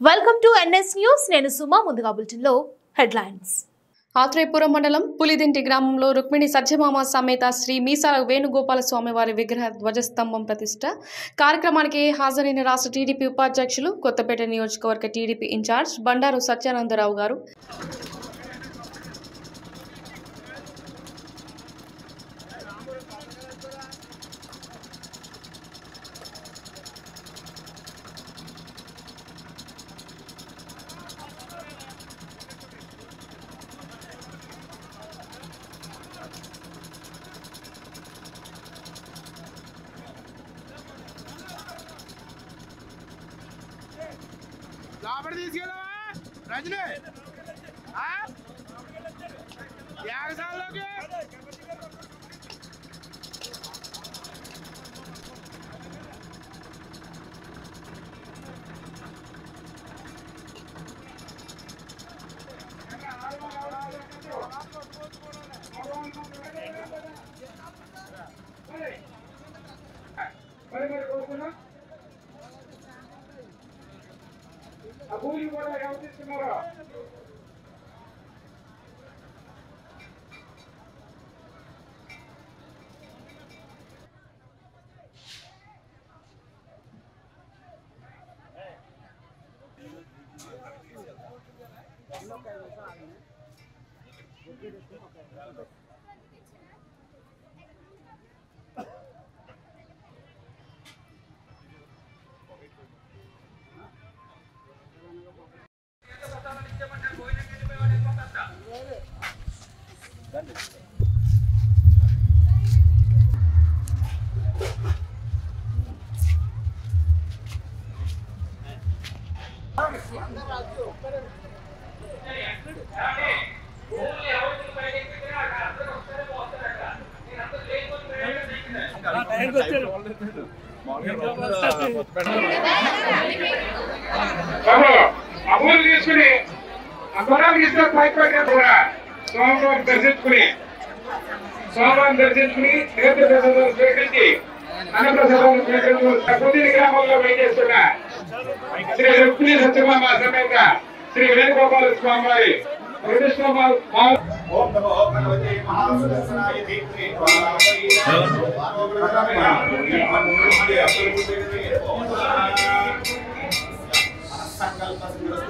Welcome to NS news నేను సుమా ముందుగా బులెటిన్లో హెడ్లైన్స్ ఆత్రేయపురం మండలం పులిదింటి గ్రామంలో రుక్మిణి సత్యమామ సమేత శ్రీ మీసాల వేణుగోపాల స్వామి వారి విగ్రహ ధ్వజస్తంభం ప్రతిష్ట కార్యక్రమానికి హాజరైన రాష్ట్ర టీడీపీ ఉపాధ్యక్షులు కొత్తపేట నియోజకవర్గ టీడీపీ ఇన్ఛార్జ్ బండారు సత్యానందరావు గారు లోపల తీసుకెళ్ళవా రజని ఆ? యాగశాలలోకి మరి మరి కోరుకున్నా ఆ భూమి కూడా ఎవరు తీసుకున్నారో బాబు ఆ భూమి తీసుకుని ఆ గుర్రానికి ఇస్తే పైకి పెట్టే కూడా సోమవారం దర్శించుకుని సోమవారం దర్శించుకుని నేత్ర ప్రసాదాలు స్వీకరించి అన్నప్రసాదాలు స్వీకరించి పుదిని గ్రామంలో పనిచేస్తున్న శ్రీ రుక్మిణి సత్యమామ సమేత శ్రీ వేణుగోపాల స్వామి వారి ప్రతిష్ట ఓం నమో భగవతే మహాసుదర్శనాయ ధీమహి సంకల్ప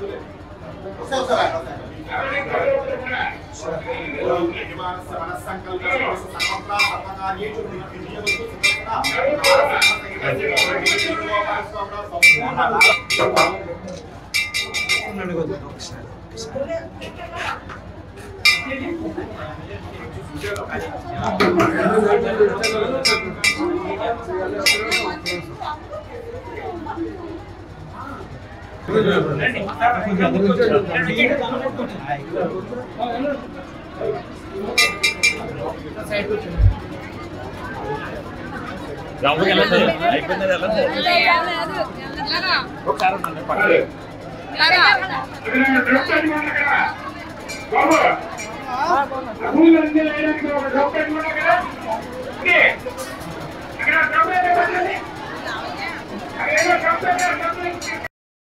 లోపలికి వెళ్ళండి అయిపోయింది వెళ్ళండి ఒకసారి ఉండండి పక్కన బాబు భూములన్నీ వేయడానికి ఒక డబ్బు పెట్టుకున్నా కదా ఇది. అక్కడ డబ్బు ఏదో పెట్టండి. అక్కడ ఏదో డబ్బు పెట్టారు, డబ్బు